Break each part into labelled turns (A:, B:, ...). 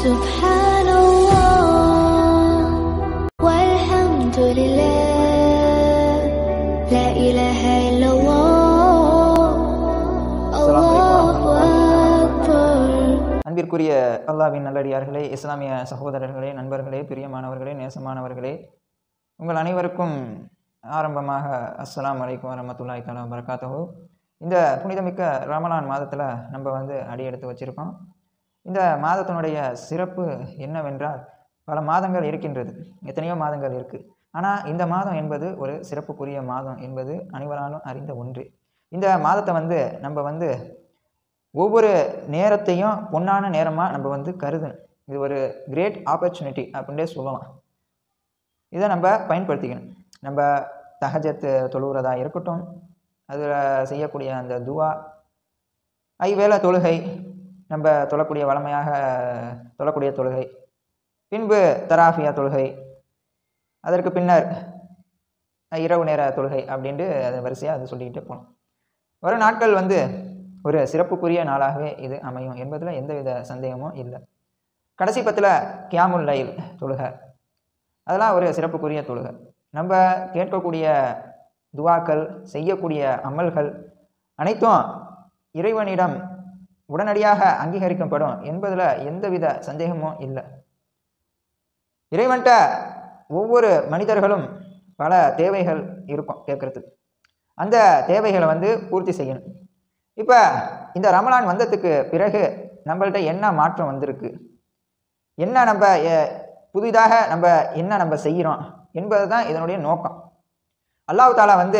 A: سبحان الله والحمد لله لا إله إلا الله الله أكبر
B: அன்பிற்குரிய அல்லாவின் நல்லடியார்களே இஸ்லாமிய சகோதரர்களே நண்பர்களே பிரியமானவர்களே நேசமானவர்களே உங்கள் அனைவருக்கும் ஆரம்பமாக அஸ்ஸலாமு அலைக்கும் வரமத்துல்லாஹி தஆலா வரகாத்தஹு இந்த புனிதமிக்க ரமலான் மாதத்தில் நம்ம வந்து அடியெடுத்து வச்சிருக்கோம் இந்த மாதத்தினுடைய சிறப்பு என்னவென்றால் பல மாதங்கள் இருக்கின்றது எத்தனையோ மாதங்கள் இருக்குது ஆனால் இந்த மாதம் என்பது ஒரு சிறப்புக்குரிய மாதம் என்பது அனைவராலும் அறிந்த ஒன்று இந்த மாதத்தை வந்து நம்ம வந்து ஒவ்வொரு நேரத்தையும் பொன்னான நேரமாக நம்ம வந்து கருதணும் இது ஒரு கிரேட் ஆப்பர்ச்சுனிட்டி அப்படின்ட்டே சொல்லலாம் இதை நம்ம பயன்படுத்திக்கணும் நம்ம தஹஜத் தொழுகிறதா இருக்கட்டும் அதில் செய்யக்கூடிய அந்த துவா ஐவேளை தொழுகை நம்ம தொழக்கூடிய வளமையாக தொழக்கூடிய தொழுகை பின்பு தராஃபியா தொழுகை அதற்கு பின்னர் இரவு நேர தொழுகை அப்படின்ட்டு அது வரிசையாக அது சொல்லிக்கிட்டே போகலாம் வரும் நாட்கள் வந்து ஒரு சிறப்புக்குரிய நாளாகவே இது அமையும் என்பதில் எந்தவித சந்தேகமும் இல்லை கடைசி பத்தில் கியாமுல் லைல் தொழுகை அதெல்லாம் ஒரு சிறப்புக்குரிய தொழுகை நம்ம கேட்கக்கூடிய துவாக்கள் செய்யக்கூடிய அமல்கள் அனைத்தும் இறைவனிடம் உடனடியாக அங்கீகரிக்கப்படும் என்பதில் எந்தவித சந்தேகமும் இல்லை இறைவன்கிட்ட ஒவ்வொரு மனிதர்களும் பல தேவைகள் இருக்கும் கேட்குறதுக்கு அந்த தேவைகளை வந்து பூர்த்தி செய்யணும் இப்போ இந்த ரமலான் வந்ததுக்கு பிறகு நம்மள்ட்ட என்ன மாற்றம் வந்திருக்கு என்ன நம்ம எ- புதிதாக நம்ம என்ன நம்ம செய்கிறோம் என்பது தான் இதனுடைய நோக்கம் அல்லாஹ் தாலா வந்து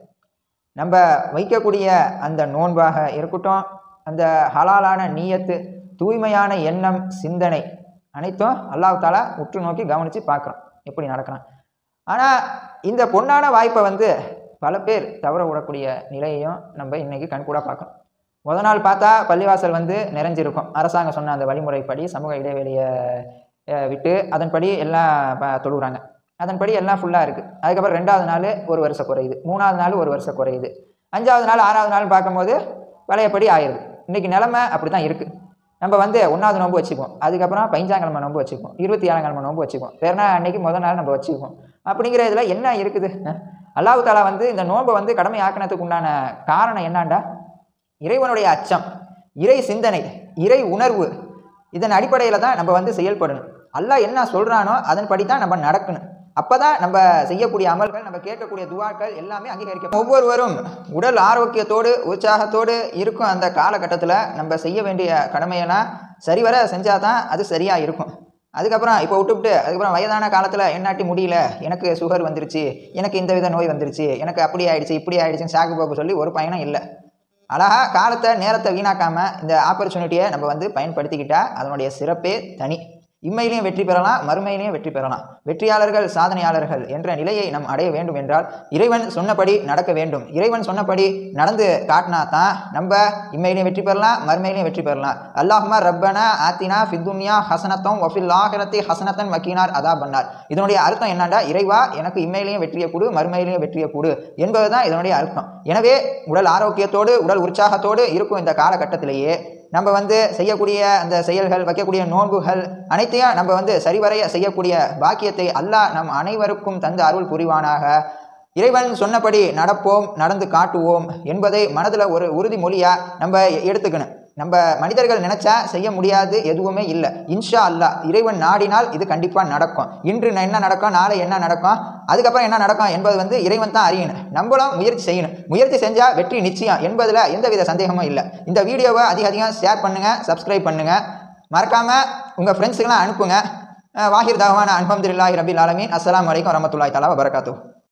B: நம்ம வைக்கக்கூடிய அந்த நோன்பாக இருக்கட்டும் அந்த ஹலாலான நீயத்து தூய்மையான எண்ணம் சிந்தனை அனைத்தும் அல்லாஹ் தாலா உற்று நோக்கி கவனித்து பார்க்குறோம் எப்படி நடக்கிறான் ஆனால் இந்த பொன்னான வாய்ப்பை வந்து பல பேர் தவற விடக்கூடிய நிலையையும் நம்ம இன்னைக்கு கண்கூட பார்க்கணும் முத நாள் பார்த்தா பள்ளிவாசல் வந்து நிறைஞ்சிருக்கும் அரசாங்கம் சொன்ன அந்த வழிமுறைப்படி சமூக இடைவெளியை அஹ், விட்டு அதன்படி எல்லாம் ப- தொழுகிறாங்க அதன்படி எல்லாம் ஃபுல்லாக இருக்குது அதுக்கப்புறம் ரெண்டாவது நாள் ஒரு வருஷம் குறையுது மூணாவது நாள் ஒரு வருஷம் குறையுது அஞ்சாவது நாள் ஆறாவது நாள் பார்க்கும்போது பழையபடி ஆயிடுது இன்னைக்கு நிலமை அப்படி தான் இருக்குது நம்ம வந்து ஒன்றாவது நோன்பு வச்சுக்குவோம் அதுக்கப்புறம் பதினஞ்சாங்கிழமை நோன்பு வச்சுக்குவோம் இருபத்தி ஏழாங்கிழமை நோன்பு வச்சுக்குவோம் வேறுனா அன்னைக்கு முதல் நாள் நம்ம வச்சுக்குவோம் அப்படிங்கிற இதில் என்ன இருக்குது அஹ்? அல்லாஹ் தாலா வந்து இந்த நோன்பை வந்து கடமை ஆக்கினதுக்கு உண்டான காரணம் என்னண்டா இறைவனுடைய அச்சம் இறை சிந்தனை இறை உணர்வு இதன் அடிப்படையில் தான் நம்ம வந்து செயல்படணும் அல்லாஹ் என்ன சொல்கிறானோ அதன்படி தான் நம்ம நடக்கணும் அப்பதான் நம்ம செய்யக்கூடிய அமல்கள் நம்ம கேட்கக்கூடிய துவாக்கள் எல்லாமே அங்கீகரிக்க ஒவ்வொருவரும் உடல் ஆரோக்கியத்தோடு உற்சாகத்தோடு இருக்கும் அந்த காலகட்டத்தில் நம்ம செய்ய வேண்டிய கடமையெல்லாம் சரிவர செஞ்சால் தான் அது சரியாக இருக்கும் அதுக்கப்புறம் இப்போ விட்டுவிட்டு அதுக்கப்புறம் வயதான காலத்தில் என்னாட்டி முடியல எனக்கு சுகர் வந்துருச்சு எனக்கு இந்த வித நோய் வந்துருச்சு எனக்கு அப்படி ஆயிடுச்சு இப்படி ஆயிடுச்சுன்னு சாக்கு போக்கு சொல்லி ஒரு பயனும் இல்லை அழகா காலத்தை நேரத்தை வீணாக்காம இந்த ஆப்பர்ச்சுனிட்டியை நம்ம வந்து பயன்படுத்திக்கிட்டா அதனுடைய சிறப்பே தனி இம்மையிலையும் வெற்றி பெறலாம் மறுமையிலையும் வெற்றி பெறலாம் வெற்றியாளர்கள் சாதனையாளர்கள் என்ற நிலையை நாம் அடைய வேண்டும் என்றால் இறைவன் சொன்னபடி நடக்க வேண்டும் இறைவன் சொன்னபடி நடந்து காட்டினா தான் நம்ம இம்மையிலையும் வெற்றி பெறலாம் மறுமையிலையும் வெற்றி பெறலாம் அல்லாஹுமா ரப்பனா ஆத்தினா ஃபித்துன்யா ஹசனத்தம் வஃபில் ஆஹிரத்தி ஹசனத்தன் வக்கீனார் அதா பண்ணார் இதனுடைய அர்த்தம் என்னண்டா இறைவா எனக்கு இம்மையிலையும் வெற்றியை கொடு மறுமையிலையும் வெற்றியை கொடு என்பதுதான் இதனுடைய அர்த்தம் எனவே உடல் ஆரோக்கியத்தோடு உடல் உற்சாகத்தோடு இருக்கும் இந்த காலகட்டத்திலேயே நம்ம வந்து செய்யக்கூடிய அந்த செயல்கள் வைக்கக்கூடிய நோன்புகள் அனைத்தையும் நம்ம வந்து சரிவரைய செய்யக்கூடிய பாக்கியத்தை அல்லாஹ் நம் அனைவருக்கும் தந்து அருள் புரிவானாக இறைவன் சொன்னபடி நடப்போம் நடந்து காட்டுவோம் என்பதை மனதில் ஒரு உறுதிமொழியாக நம்ம எடுத்துக்கணும் நம்ம மனிதர்கள் நினைச்சா செய்ய முடியாது எதுவுமே இல்லை இன்ஷா அல்லாஹ் இறைவன் நாடினால் இது கண்டிப்பாக நடக்கும் இன்று என்ன நடக்கும் நாளை என்ன நடக்கும் அதுக்கப்புறம் என்ன நடக்கும் என்பது வந்து இறைவன் தான் அறியணும் நம்மளும் முயற்சி செய்யணும் முயற்சி செஞ்சால் வெற்றி நிச்சயம் என்பதில் எந்தவித சந்தேகமும் இல்லை இந்த வீடியோவை அதிக அதிகம் ஷேர் பண்ணுங்கள் சப்ஸ்கிரைப் பண்ணுங்கள் மறக்காமல் உங்கள் ஃப்ரெண்ட்ஸுக்கெல்லாம் அனுப்புங்க அஹ் வாஹிர் தாவான அல்ஹம்துலில்லாஹி ரபில் ஆலமீன் அஸ்ஸலாமு அலைக்கும் வரமத்துல்லாஹி தஆலா வபரகாத்துஹு